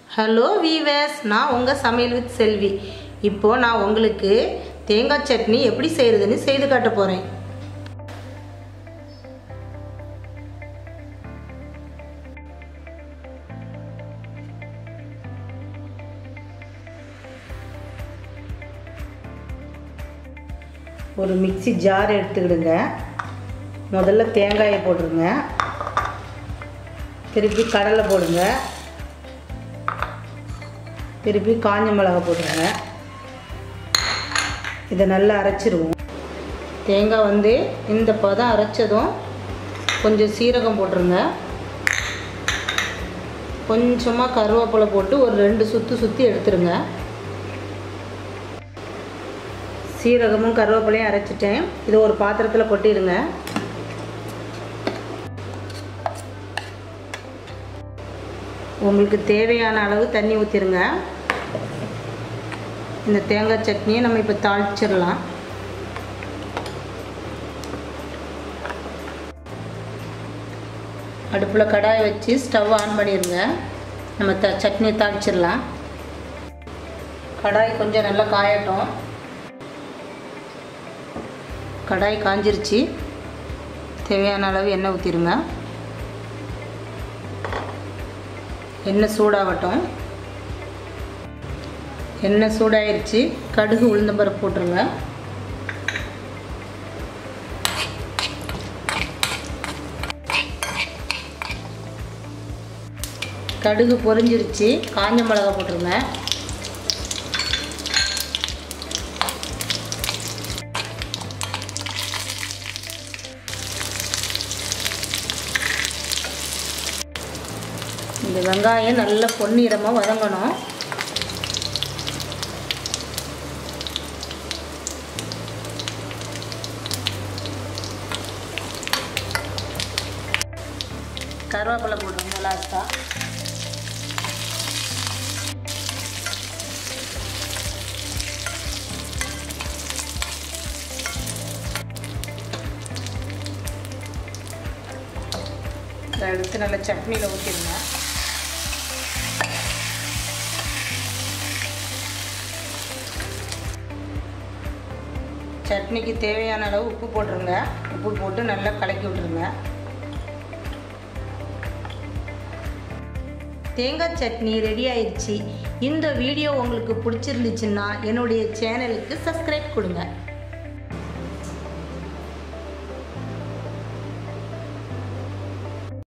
hello viewers நான் உங்கள் சமையல் வித் செல்வி இப்போது நான் உங்களுக்கு தேங்காய் சட்னி எப்படி செய்கிறதுன்னு செய்து காட்ட போகிறேன் ஒரு மிக்ஸி ஜார் எடுத்துக்கிடுங்க முதல்ல தேங்காயை போட்டுருங்க திருப்பி கடலை போடுங்க திருப்பி காஞ்ச மிளகா போட்டுருங்க இதை நல்லா அரைச்சிருவோம் தேங்காய் வந்து இந்த பதம் அரைச்சதும் கொஞ்சம் சீரகம் போட்டுருங்க கொஞ்சமாக கருவேப்பிலை போட்டு ஒரு ரெண்டு சுற்றி சுற்றி எடுத்துருங்க சீரகமும் கருவேப்பிலையும் அரைச்சிட்டேன் இதை ஒரு பாத்திரத்தில் கொட்டிடுங்க உங்களுக்கு தேவையான அளவு தண்ணி ஊற்றிருங்க இந்த தேங்காய் சட்னியை நம்ம இப்போ தாளிச்சிடலாம் அடுப்பில் கடாயை வச்சு ஸ்டவ் ஆன் பண்ணிடுங்க நம்ம த சட்னியை தாளிச்சிடலாம் கடாய் கொஞ்சம் நல்லா காயட்டும் கடாய் காஞ்சிருச்சு தேவையான அளவு எண்ணெய் ஊற்றிடுங்க எண்ணெய் சூடாகட்டும் எண்ணெய் சூடாயிருச்சு கடுகு உளுந்தம்பருப்பு போட்டுருங்க கடுகு பொரிஞ்சிருச்சு காஞ்ச மிளகா போட்டுருங்க இந்த வெங்காயம் நல்ல பொன்னிறமாக வதங்கணும் கருவேப்பிலை போடுறோங்க லாஸ்ட்டாக இதை எடுத்து நல்லா சட்னியில் ஊற்றிடுங்க சட்னிக்கு தேவையான அளவு உப்பு போட்டுருங்க உப்பு போட்டு நல்லா கலக்கி விட்டுருங்க தேங்காய் சட்னி ரெடி ஆயிடுச்சு இந்த வீடியோ உங்களுக்கு பிடிச்சிருந்துச்சுன்னா என்னுடைய சேனலுக்கு சப்ஸ்கிரைப் கொடுங்க